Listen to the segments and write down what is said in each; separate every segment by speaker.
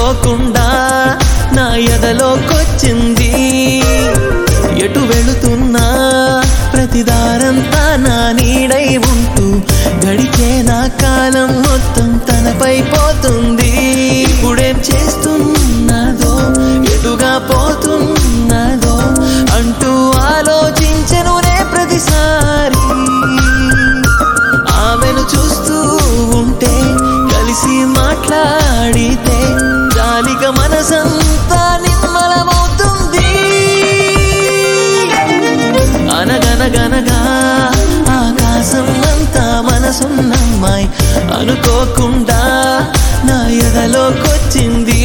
Speaker 1: అనుకోకుండా నా ఎదలోకొచ్చింది ఎటు వెళుతున్నా ప్రతిదారంతా నా నీడై ఉంటూ గడిచే నా కాలం మొత్తం తనపై పోతుంది ఇప్పుడేం చేస్తున్నదో ఎటుగా పోతున్నదో అంటూ ఆలోచించనునే ప్రతిసారి ఆమెను చూస్తూ ఉంటే కలిసి మాట్లాడితే జాలిగా మనసంతా నిమ్మలమవుతుంది అనగనగనగా ఆకాశం అంతా మనసున్నమ్మాయి అనుకోకుండా నా ఎదలోకొచ్చింది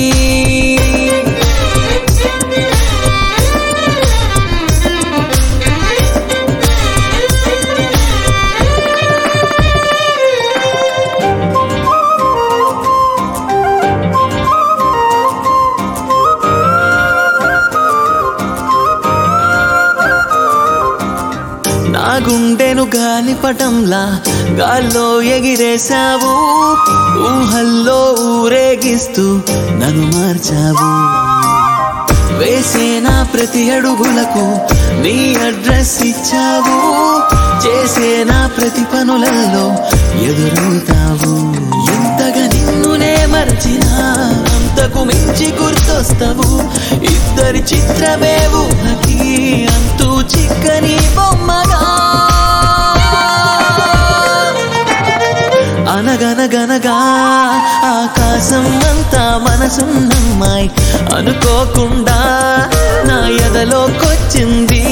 Speaker 1: నా గుండెను గాలిపటంలా గాల్లో ఎగిరేశావు ఊహల్లో ఊరేగిస్తూ నన్ను మార్చావు వేసే నా ప్రతి అడుగులకు నీ అడ్రస్ ఇచ్చావు చేసే నా ప్రతి పనులలో ఎదురవుతావు ఎంతగా నిన్నునే మర్చినా అంతకు మించి గుర్తొస్తావు ఇద్దరి చిత్రమే ఊహకి అంతూ చిక్కని బొమ్మగా అనగనగనగా ఆకాశం అంతా మనసున్నమ్మాయి అనుకోకుండా నా ఎదలోకొచ్చింది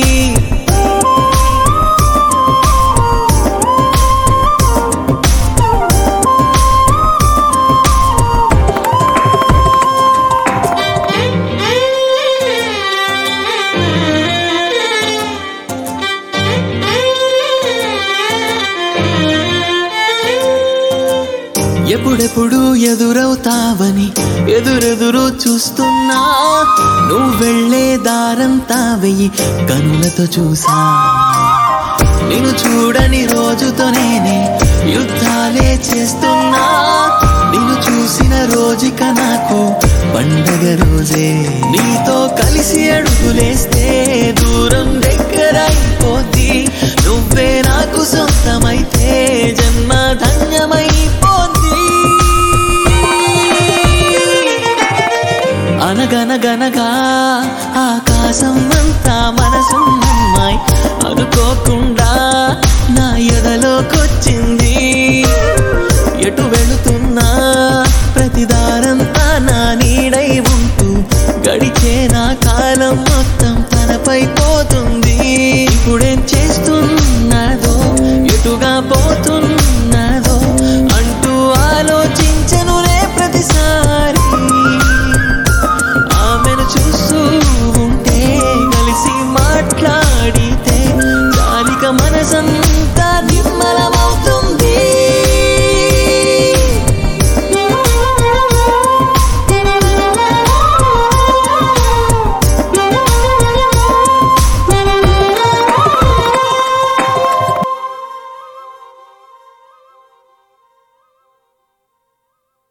Speaker 1: ఎప్పుడెప్పుడు ఎదురవుతావని ఎదురెదురు చూస్తున్నా నువ్వు వెళ్ళే దారంతా వెయ్యి కనులతో చూసా నిన్ను చూడని రోజుతో నేనే యుద్ధాలే చేస్తున్నా నిన్ను చూసిన రోజుక నాకు పండగ రోజే నీతో కలిసి అడుగులేస్తే దూరం దగ్గర అయిపోద్ది నువ్వే నాకు సొంతమైతే జన్మ ధన్యమైపోద్ది అనగనగనగా ఆకాశం అంతా మనసున్నమ్మాయి అనుకోకుండా నా ఎదలోకొచ్చింది ఎటు వెళుతున్నా ప్రతిదారంతా నా నీడై ఉంటూ గడిచే నా కాలం మొత్తం తనపై పోతుంది ఇప్పుడేం చేస్తున్నదో ఎటుగా పోతున్నదో అంటూ ఆలోచించనునే ప్రతిసారి ఆమెను చూస్తూ ఉంటే కలిసి మాట్లాడితే జాలిక మనసంతా